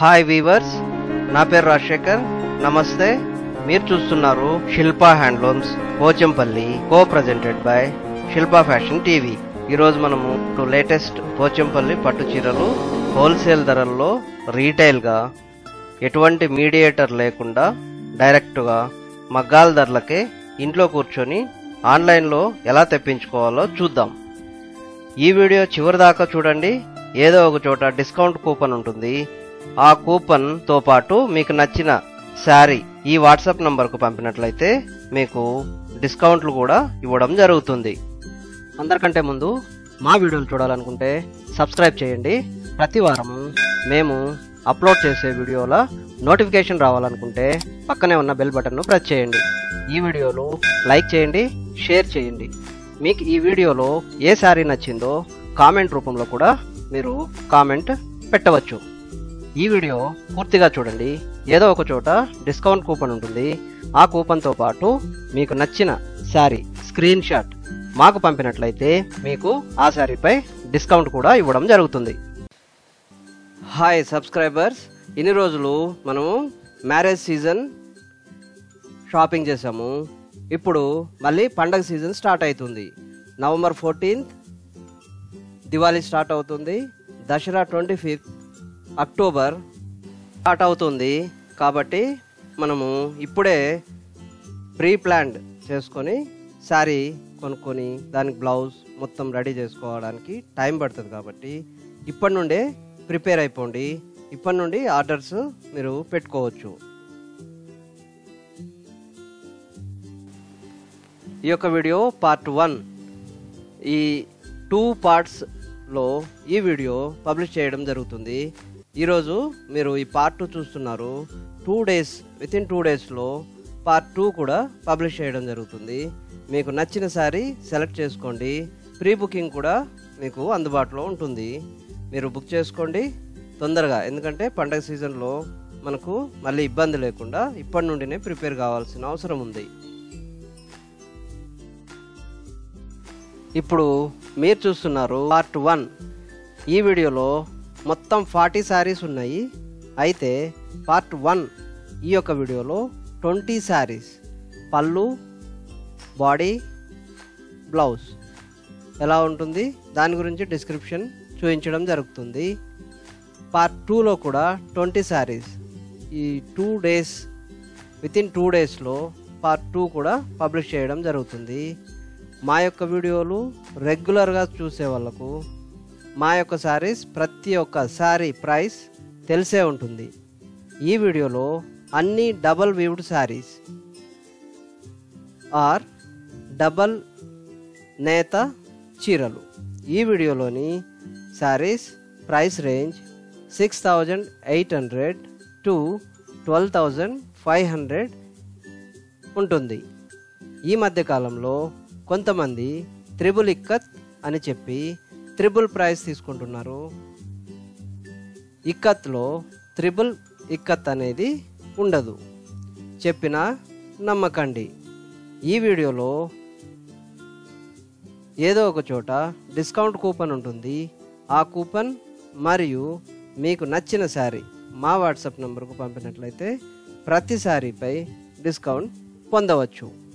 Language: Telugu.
హాయ్ వీవర్స్ నా పేరు రాజశేఖర్ నమస్తే మీరు చూస్తున్నారు Shilpa handlooms Pochampally co presented by Shilpa fashion TV ఈరోజు మనము లేటెస్ట్ పోచంపల్లి పట్టు చీరలు హోల్సేల్ ధరల్లో రీటైల్గా ఎటువంటి మీడియేటర్ లేకుండా డైరెక్ట్గా మగ్గాల ధరలకే ఇంట్లో కూర్చొని ఆన్లైన్లో ఎలా తెప్పించుకోవాలో చూద్దాం ఈ వీడియో చివరి దాకా చూడండి ఏదో ఒక చోట డిస్కౌంట్ కూపన్ ఉంటుంది ఆ కూపన్ తో పాటు మీకు నచ్చిన శారీ ఈ వాట్సాప్ నంబర్కు పంపినట్లయితే మీకు డిస్కౌంట్లు కూడా ఇవ్వడం జరుగుతుంది అందరికంటే ముందు మా వీడియోలు చూడాలనుకుంటే సబ్స్క్రైబ్ చేయండి ప్రతి వారము మేము అప్లోడ్ చేసే వీడియోల నోటిఫికేషన్ రావాలనుకుంటే పక్కనే ఉన్న బెల్ బటన్ను ప్రెస్ చేయండి ఈ వీడియోలు లైక్ చేయండి షేర్ చేయండి మీకు ఈ వీడియోలో ఏ శారీ నచ్చిందో కామెంట్ రూపంలో కూడా మీరు కామెంట్ పెట్టవచ్చు ఈ వీడియో పూర్తిగా చూడండి ఏదో ఒక చోట డిస్కౌంట్ కూపన్ ఉంటుంది ఆ కూపన్తో పాటు మీకు నచ్చిన శారీ స్క్రీన్ షాట్ మాకు పంపినట్లయితే మీకు ఆ శారీపై డిస్కౌంట్ కూడా ఇవ్వడం జరుగుతుంది హాయ్ సబ్స్క్రైబర్స్ ఇన్ని రోజులు మనము మ్యారేజ్ సీజన్ షాపింగ్ చేసాము ఇప్పుడు మళ్ళీ పండగ సీజన్ స్టార్ట్ అవుతుంది నవంబర్ ఫోర్టీన్త్ దివాళీ స్టార్ట్ అవుతుంది Dasara twenty fifth October start అవుతుంది కాబట్టి మనము ఇప్పుడే ప్రీ ప్లాన్డ్ చేసుకొని శారీ కొనుక్కొని దానికి బ్లౌజ్ మొత్తం రెడీ చేసుకోవడానికి టైం పడుతుంది కాబట్టి ఇప్పటి నుండే ప్రిపేర్ అయిపోండి ఇప్పటి నుండి ఆర్డర్స్ మీరు పెట్టుకోవచ్చు ఈ యొక్క వీడియో పార్ట్ వన్ ఈ టూ పార్ట్స్లో ఈ వీడియో పబ్లిష్ చేయడం జరుగుతుంది ఈరోజు మీరు ఈ పార్ట్ టూ చూస్తున్నారు two days within two డేస్లో పార్ట్ టూ కూడా పబ్లిష్ చేయడం జరుగుతుంది మీకు నచ్చిన శారీ సెలెక్ట్ చేసుకోండి ప్రీ బుకింగ్ కూడా మీకు అందుబాటులో ఉంటుంది మీరు బుక్ చేసుకోండి తొందరగా ఎందుకంటే పండగ సీజన్లో మనకు మళ్ళీ ఇబ్బంది లేకుండా ఇప్పటి నుండినే ప్రిపేర్ కావాల్సిన అవసరం ఉంది ఇప్పుడు మీరు చూస్తున్నారు పార్ట్ వన్ ఈ వీడియోలో మొత్తం ఫార్టీ శారీస్ ఉన్నాయి అయితే పార్ట్ వన్ ఈ యొక్క వీడియోలో ట్వంటీ శారీస్ పళ్ళు బాడీ బ్లౌజ్ ఎలా ఉంటుంది దాని గురించి డిస్క్రిప్షన్ చూపించడం జరుగుతుంది పార్ట్ టూలో కూడా ట్వంటీ శారీస్ ఈ two days within two డేస్లో పార్ట్ టూ కూడా పబ్లిష్ చేయడం జరుగుతుంది మా యొక్క వీడియోలు రెగ్యులర్గా చూసే వాళ్ళకు మా యొక్క శారీస్ ప్రతి ఒక్క శారీ ప్రైస్ తెలిసే ఉంటుంది ఈ వీడియోలో అన్ని double weaved saris or double నేత చీరలు ఈ వీడియోలోని saris price range six thousand eight hundred to twelve thousand five hundred ఉంటుంది ఈ మధ్యకాలంలో కొంతమంది త్రిబుల్ ఇక్కత్ అని చెప్పి త్రిబుల్ ప్రైస్ తీసుకుంటున్నారు ఇక్కత్లో త్రిబుల్ ఇక్కత్ అనేది ఉండదు చెప్పిన నమ్మకండి ఈ వీడియోలో ఏదో ఒక చోట డిస్కౌంట్ కూపన్ ఉంటుంది ఆ కూపన్ మరియు మీకు నచ్చిన శారీ మా వాట్సాప్ నెంబర్కు పంపినట్లయితే ప్రతి శారీపై డిస్కౌంట్ పొందవచ్చు